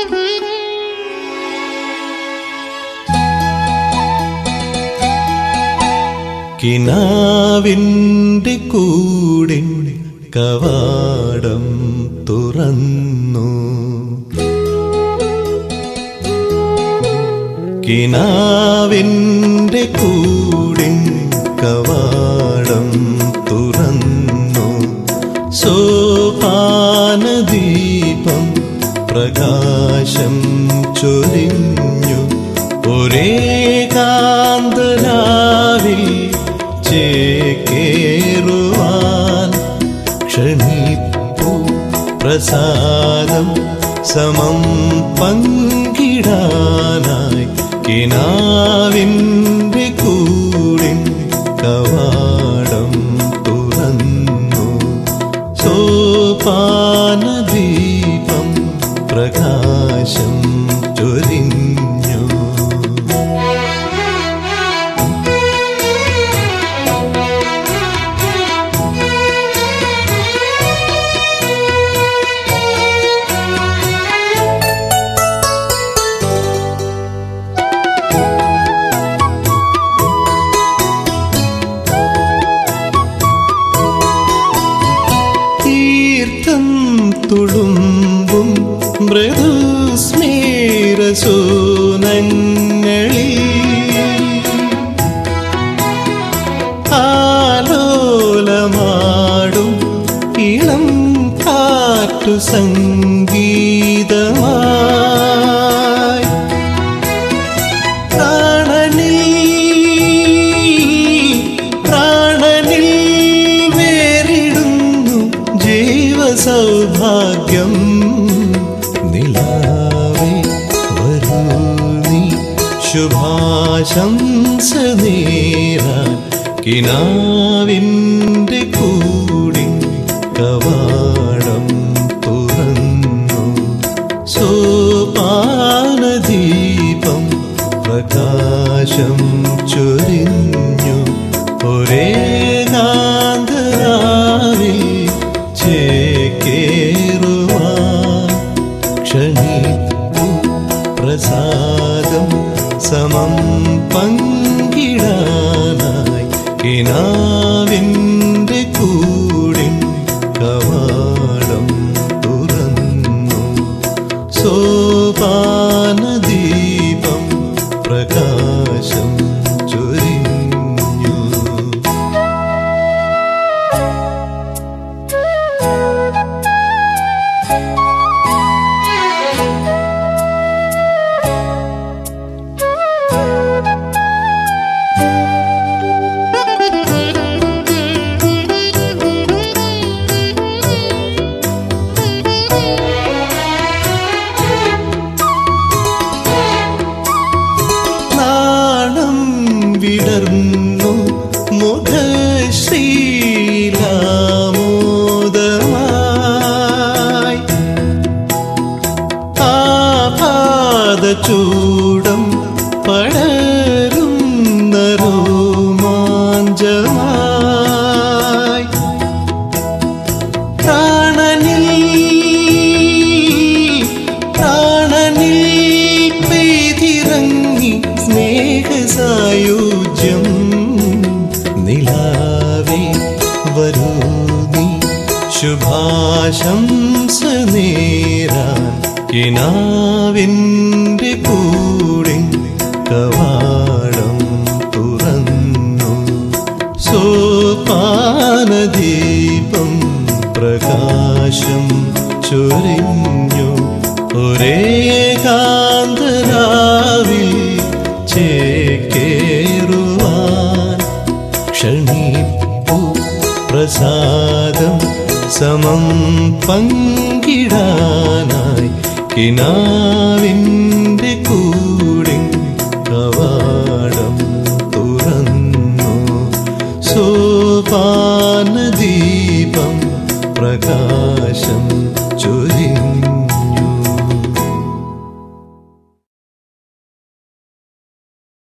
കിനാവിൻ്റെ കൂടിൻ കവാടം തുറന്നു കിനാവിൻ്റെ കൂടിൻ കവാടം തുറന്നു സോപാനദീപം പ്രകാശം ചൊരിഞ്ഞു ഒരേ കാന്തരാവിൽ ചേക്കേറുവാൻ ക്ഷണിപ്പു പ്രസാദം സമം പങ്കിടാനായി കിനാവിൻ്റെ കൂടിൻ കവാടം തുറന്നു സോപാനദീപം പ്രകാശം ചൊരിഞ്ഞു തീർത്ഥം തുളുമ്പും മൃദുസ്മേരസൂനങ്ങളിൽ ആലോലമാടും ഇളം കാറ്റു സംഗീതമായി പ്രാണനിൽ പ്രാണനിൽ വേറിടുന്നു ജീവസൗഭാഗ്യം നിലാവേ വരൂ നീ ശുഭാശംസ നേരാൻ കിനാവിൻ്റെ കൂടി കവാടം തുറന്നു സോപാനദീപം പ്രകാശം ചൊരിഞ്ഞു ഒരേ കാന്തരാവിൽ ചേക്കേറുവാൻ ക്ഷണിപ്പു പ്രസാദം സമം പങ്കിടാനായി കിനാവിൻ്റെ കൂടിൻ കവാടം തുറന്നു സോപാനദീപം പ്രകാശം ചൊരിഞ്ഞു നാണം വിടർന്നു മുഖശ്രീലാമോദമായി ആപാദചൂടം പടരുന്ന രോമാഞ്ചമായി പ്രാണനിൽ പ്രാണനിൽ പെയ്തിറങ്ങി സ്നേഹസായുജ്യം നിലാവേ വരൂ നീ ശുഭാശംസ നേരാൻ കിനാവിൻ്റെ കൂടെ കവാടം തുറന്നു സോപാനദീപം പ്രകാശം ചൊരിഞ്ഞു ഒരേ കാന്തരാവിൽ ചേക്കേറുവാൻ ക്ഷണിപ്പു പ്രസാദം സമം പങ്കിടാനായി കിനാവിൻ്റെ കൂടെ കവാടം തുറന്നു സോപാനദീപം പ്രകാശം